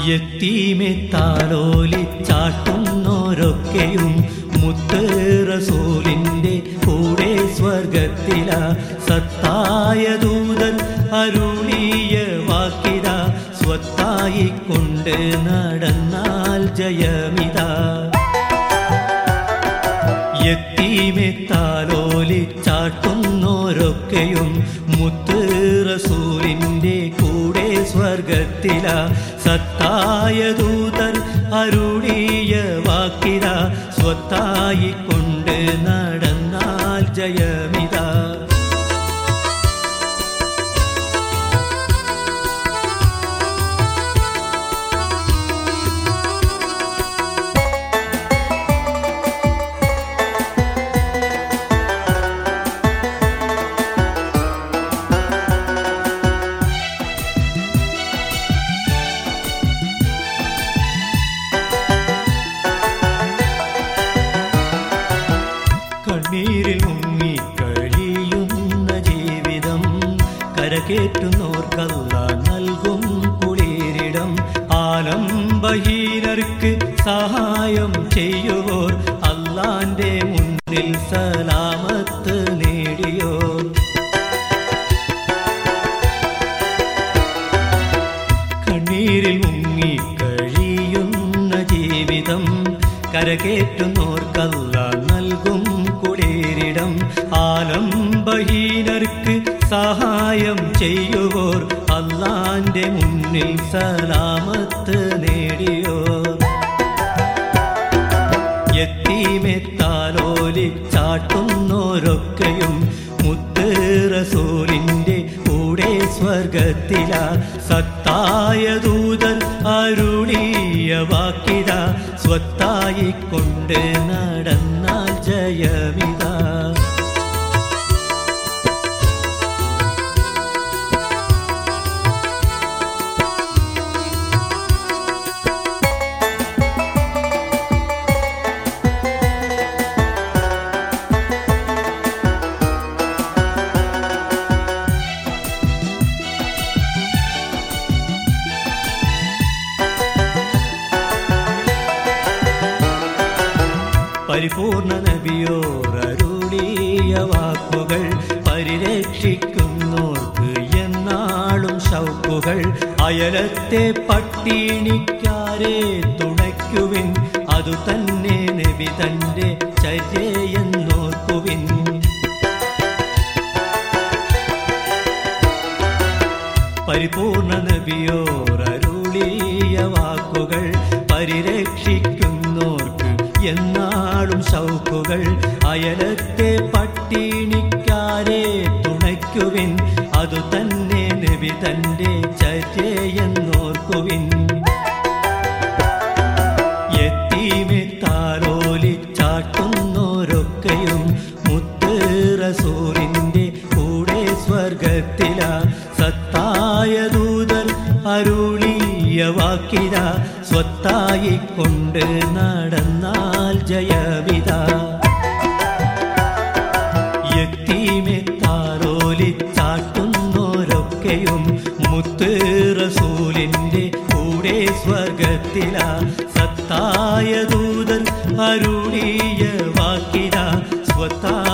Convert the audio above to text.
യത്തീമെ താലോലിച്ചാട്ടുന്നോരൊക്കെയും മുത്ത് റസൂലിന്റെ കൂടെ സ്വർഗത്തില സത്തായ ദൂതൻ അരുളിയ വാക്കിത സ്വത്തായി കൊണ്ട് നടന്നാൽ ജയമിതാ യത്തീമെ താലോലിച്ചാട്ടുന്നോരൊക്കെയും മുത്ത് റസൂലിന്റെ കൂടെ സ്വർഗത്തില സത്തായ ദൂതർ അരുളിയ വാക്കിര സ്വത്തായി കൊണ്ട് നടന്നാൽ ജയമിതാ കണ്ണീരിൽ മുങ്ങി കഴിയുന്ന ജീവിതം കരകേറ്റുന്നോർക്കല്ല നൽകും കുളിരിടം ആലംബഹീനർക്ക് സഹായം ചെയ്യുവോർ അല്ലാന്റെ മുന്നിൽ സലാമത്ത് നേടിയോർ കണ്ണീരിൽ മുങ്ങി കഴിയുന്ന ജീവിതം കരകേറ്റുന്നോർക്കല്ല നൽകും കുളിരിടം ആലംബഹീനർക്ക് സഹായം ചെയ്യുവോർ അല്ലാന്റെ മുന്നിൽ സലാമത്ത് നേടിയോർ യത്തീമെത്താലോലി ചാട്ടുന്നോരൊക്കെയും മുത്ത് റസൂലിന്റെ കൂടെ സ്വർഗത്തില സത്തായ ദൂതൻ അരുളിയ വാക്കിത സ്വത്തായി കൊണ്ട് നടന്നാൽ ജയമിതാ പരിപൂർണ നബിയോരരുളിയ വാക്കുകൾ പരിരക്ഷിക്കുന്നോർക്ക് എന്നാളും ശൗക്കുകൾ അയലത്തെ പട്ടിണിക്കാരെ തുണയ്ക്കുവിൻ അതു തന്നെ നബി തന്റെ ചര്യയെന്നോർക്കുവിൻ പരിപൂർണ നബിയോരരുളിയ വാക്കുകൾ പരിരക്ഷിക്കുന്നോർക്ക് എന്നാളും ശൗക്കുകൾ അയലത്തെ പട്ടിണിക്കാരെ തുണയ്ക്കുവിൻ അതു തന്നെ നബി തന്റെ ചര്യയെന്നോർക്കുവിൻ യത്തീമെ താലോലി ചാട്ടുന്നോരൊക്കെയും മുത്ത് റസൂലിന്റെ കൂടെ സ്വർഗത്തില സത്തായ ദൂതർ അരുളിയ വാക്കിര സ്വത്തായി കൊണ്ട് നടന്നാൽ ജയവിത യത്തീമെ താരോലി ചാട്ടുന്നോരൊക്കെയും മുത്ത് റസൂലിന്റെ കൂടെ സ്വർഗത്തില സത്തായ ദൂതൻ അരുളിയ വാക്കിര സ്വത്തായ